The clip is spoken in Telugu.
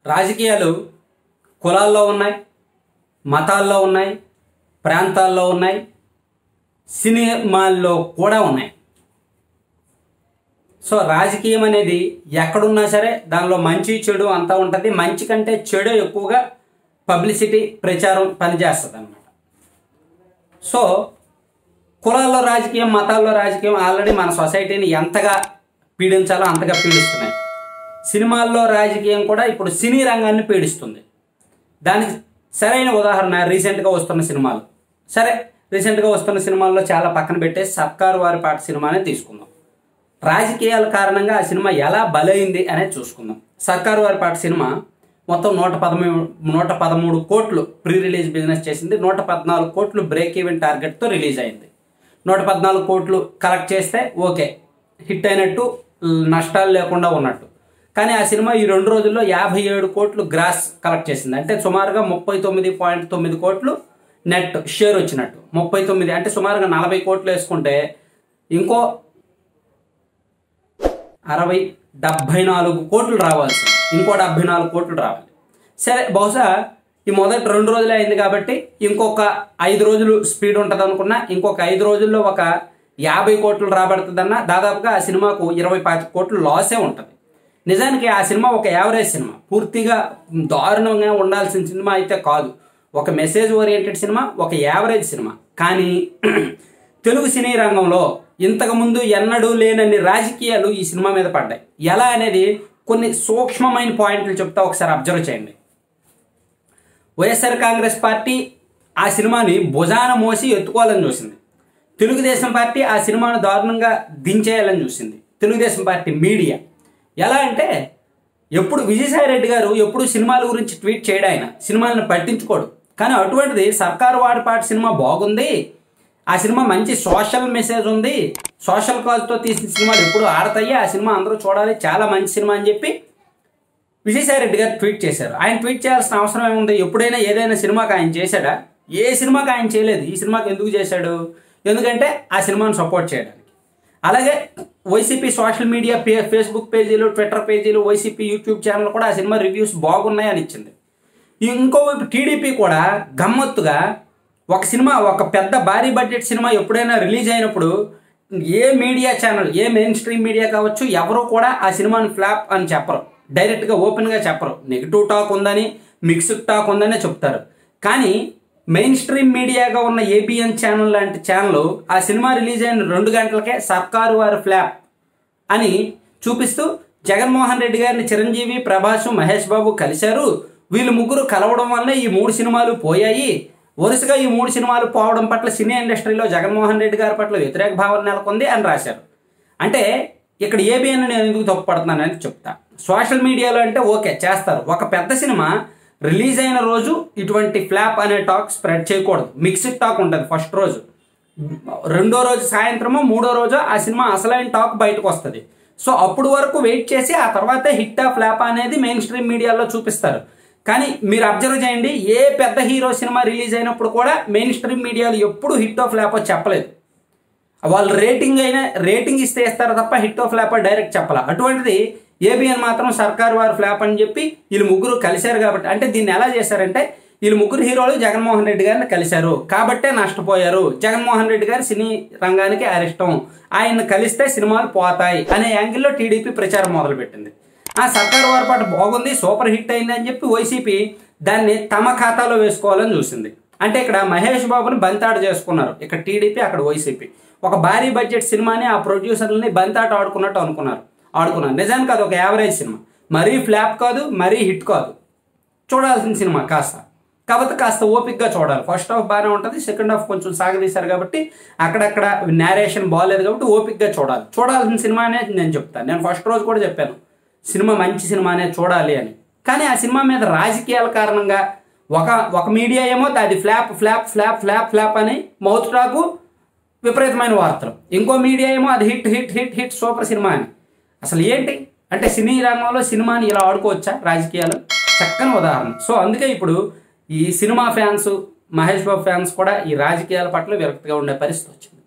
రాజకీయాలు కులాల్లో ఉన్నాయి మతాల్లో ఉన్నాయి ప్రాంతాల్లో ఉన్నాయి సినిమాల్లో కూడా ఉన్నాయి సో రాజకీయం అనేది ఎక్కడున్నా సరే దానిలో మంచి చెడు అంతా ఉంటుంది మంచి కంటే చెడు ఎక్కువగా పబ్లిసిటీ ప్రచారం పనిచేస్తుంది అనమాట సో కులాల్లో రాజకీయం మతాల్లో రాజకీయం ఆల్రెడీ మన సొసైటీని ఎంతగా పీడించాలో అంతగా పీడిస్తున్నాయి సినిమాల్లో రాజకీయం కూడా ఇప్పుడు సినీ రంగాన్ని పీడిస్తుంది దానికి సరైన ఉదాహరణ రీసెంట్గా వస్తున్న సినిమాలు సరే రీసెంట్గా వస్తున్న సినిమాల్లో చాలా పక్కన పెట్టేసి సర్కారు వారి పాట సినిమానే తీసుకుందాం రాజకీయాల కారణంగా ఆ సినిమా ఎలా బలైంది అనేది చూసుకుందాం సర్కారు వారి పాట సినిమా మొత్తం నూట పదమూడు నూట పదమూడు కోట్లు ప్రీ రిలీజ్ బిజినెస్ చేసింది నూట పద్నాలుగు కోట్లు బ్రేక్ ఈవెన్ టార్గెట్తో రిలీజ్ అయింది నూట పద్నాలుగు కోట్లు కలెక్ట్ చేస్తే ఓకే హిట్ అయినట్టు నష్టాలు లేకుండా ఉన్నట్టు కానీ ఆ సినిమా ఈ రెండు రోజుల్లో యాభై ఏడు కోట్లు గ్రాస్ కలెక్ట్ చేసింది అంటే సుమారుగా ముప్పై తొమ్మిది పాయింట్ తొమ్మిది కోట్లు నెట్ షేర్ వచ్చినట్టు ముప్పై తొమ్మిది అంటే సుమారుగా నలభై కోట్లు వేసుకుంటే ఇంకో అరవై డెబ్భై నాలుగు కోట్లు రావాల్సి ఇంకో డెబ్భై నాలుగు కోట్లు రావాలి సరే బహుశా ఈ మొదటి రెండు రోజులే అయింది కాబట్టి ఇంకొక ఐదు రోజులు స్పీడ్ ఉంటుంది అనుకున్నా ఇంకొక ఐదు రోజుల్లో ఒక యాభై కోట్లు రాబడుతుందన్న దాదాపుగా ఆ సినిమాకు ఇరవై పాతి కోట్లు లాసే ఉంటుంది నిజానికి ఆ సినిమా ఒక యావరేజ్ సినిమా పూర్తిగా దారుణంగా ఉండాల్సిన సినిమా అయితే కాదు ఒక మెసేజ్ ఓరియంటెడ్ సినిమా ఒక యావరేజ్ సినిమా కానీ తెలుగు సినీ రంగంలో ఇంతకుముందు ఎన్నడూ లేనన్ని రాజకీయాలు ఈ సినిమా మీద పడ్డాయి ఎలా అనేది కొన్ని సూక్ష్మమైన పాయింట్లు చెప్తా ఒకసారి అబ్జర్వ్ చేయండి వైఎస్ఆర్ కాంగ్రెస్ పార్టీ ఆ సినిమాని భుజాన మోసి ఎత్తుకోవాలని చూసింది తెలుగుదేశం పార్టీ ఆ సినిమాను దారుణంగా దించేయాలని చూసింది తెలుగుదేశం పార్టీ మీడియా ఎలా అంటే ఎప్పుడు విజయసాయి రెడ్డి గారు ఎప్పుడు సినిమాల గురించి ట్వీట్ చేయడు ఆయన సినిమాలను పట్టించుకోడు కానీ అటువంటిది సర్కారు వాడిపాటి సినిమా బాగుంది ఆ సినిమా మంచి సోషల్ మెసేజ్ ఉంది సోషల్ కాజ్తో తీసిన సినిమాలు ఎప్పుడు ఆడతాయి ఆ సినిమా అందరూ చూడాలి చాలా మంచి సినిమా అని చెప్పి విజయసాయి రెడ్డి గారు ట్వీట్ చేశారు ఆయన ట్వీట్ చేయాల్సిన అవసరం ఏముంది ఎప్పుడైనా ఏదైనా సినిమాకి ఆయన చేశాడా ఏ సినిమాకి ఆయన చేయలేదు ఈ సినిమాకి ఎందుకు చేశాడు ఎందుకంటే ఆ సినిమాను సపోర్ట్ చేయడానికి అలాగే వైసీపీ సోషల్ మీడియా పే ఫేస్బుక్ పేజీలు ట్విట్టర్ పేజీలు వైసీపీ యూట్యూబ్ ఛానల్ కూడా ఆ సినిమా రివ్యూస్ బాగున్నాయి అని ఇచ్చింది ఇంకోవైపు టీడీపీ కూడా గమ్మత్తుగా ఒక సినిమా ఒక పెద్ద భారీ బడ్జెట్ సినిమా ఎప్పుడైనా రిలీజ్ అయినప్పుడు ఏ మీడియా ఛానల్ ఏ మెయిన్ స్ట్రీమ్ మీడియా కావచ్చు ఎవరు కూడా ఆ సినిమాని ఫ్లాప్ అని చెప్పరు డైరెక్ట్గా ఓపెన్గా చెప్పరు నెగిటివ్ టాక్ ఉందని మిక్స్డ్ టాక్ ఉందనే చెప్తారు కానీ మెయిన్ స్ట్రీమ్ మీడియాగా ఉన్న ఏబిఎన్ ఛానల్ లాంటి ఛానల్ ఆ సినిమా రిలీజ్ అయిన రెండు గంటలకే సర్కారు వారి ఫ్లాప్ అని చూపిస్తూ జగన్మోహన్ రెడ్డి గారిని చిరంజీవి ప్రభాస్ మహేష్ బాబు కలిశారు వీళ్ళు ముగ్గురు కలవడం వల్ల ఈ మూడు సినిమాలు పోయాయి వరుసగా ఈ మూడు సినిమాలు పోవడం పట్ల సినీ ఇండస్ట్రీలో జగన్మోహన్ రెడ్డి గారి పట్ల వ్యతిరేక భావన నెలకొంది అని రాశారు అంటే ఇక్కడ ఏబిఎన్ నేను ఎందుకు తప్పుపడుతున్నానని చెప్తా సోషల్ మీడియాలో అంటే ఓకే చేస్తారు ఒక పెద్ద సినిమా రిలీజ్ అయిన రోజు ఇటువంటి ఫ్లాప్ అనే టాక్ స్ప్రెడ్ చేయకూడదు మిక్స్డ్ టాక్ ఉంటుంది ఫస్ట్ రోజు రెండో రోజు సాయంత్రము మూడో రోజు ఆ సినిమా అసలైన టాక్ బయటకు వస్తుంది సో అప్పుడు వరకు వెయిట్ చేసి ఆ తర్వాత హిట్ ఆ ఫ్లాప్ అనేది మెయిన్ స్ట్రీమ్ మీడియాలో చూపిస్తారు కానీ మీరు అబ్జర్వ్ చేయండి ఏ పెద్ద హీరో సినిమా రిలీజ్ అయినప్పుడు కూడా మెయిన్ స్ట్రీమ్ మీడియాలో ఎప్పుడు హిట్ ఆఫ్ ఫ్లాప్ చెప్పలేదు వాళ్ళు రేటింగ్ అయినా రేటింగ్ ఇస్తే ఇస్తారు తప్ప హిట్ ఆఫ్ ఫ్లాప్ డైరెక్ట్ చెప్పాల అటువంటిది ఏబిఎన్ మాత్రం సర్కార్ వారు ఫ్లాప్ అని చెప్పి వీళ్ళు ముగ్గురు కలిశారు కాబట్టి అంటే దీన్ని ఎలా చేశారంటే వీళ్ళు ముగ్గురు హీరోలు జగన్మోహన్ రెడ్డి గారిని కలిశారు కాబట్టే నష్టపోయారు జగన్మోహన్ రెడ్డి గారు సినీ రంగానికి అరిష్టం ఆయన కలిస్తే సినిమాలు పోతాయి అనే యాంగిల్లో టీడీపీ ప్రచారం మొదలుపెట్టింది ఆ సర్కార్ వారి పాట బాగుంది సూపర్ హిట్ అయింది అని చెప్పి వైసీపీ దాన్ని తమ ఖాతాలో వేసుకోవాలని చూసింది అంటే ఇక్కడ మహేష్ బాబుని బంతాట చేసుకున్నారు ఇక్కడ టీడీపీ అక్కడ వైసీపీ ఒక భారీ బడ్జెట్ సినిమాని ఆ ప్రొడ్యూసర్లని బంతాట ఆడుకున్నట్టు అనుకున్నారు ఆడుకున్నారు నిజానికి అది ఒక యావరేజ్ సినిమా మరీ ఫ్లాప్ కాదు మరీ హిట్ కాదు చూడాల్సిన సినిమా కాస్త కాబట్టి కాస్త ఓపిక్గా చూడాలి ఫస్ట్ హాఫ్ బాగానే ఉంటుంది సెకండ్ హాఫ్ కొంచెం సాగదీశారు కాబట్టి అక్కడక్కడ నేరేషన్ బాగాలేదు కాబట్టి ఓపిక్గా చూడాలి చూడాల్సిన సినిమా అనేది నేను చెప్తాను నేను ఫస్ట్ రోజు కూడా చెప్పాను సినిమా మంచి సినిమానే చూడాలి అని కానీ ఆ సినిమా మీద రాజకీయాల కారణంగా ఒక ఒక మీడియా ఏమో అది flop flop flop flop flop అని మౌత్ టాకు విపరీతమైన వార్తలు ఇంకో మీడియా ఏమో అది hit hit hit hit super cinema అని అసలు ఏంటి అంటే సినీ రంగంలో సినిమాని ఇలా ఆడుకోవచ్చా రాజకీయాలు చక్కని ఉదాహరణ సో అందుకే ఇప్పుడు ఈ cinema fans Mahesh Babu fans కూడా ఈ రాజకీయాల పట్ల విరక్తిగా ఉండే పరిస్థితి వచ్చింది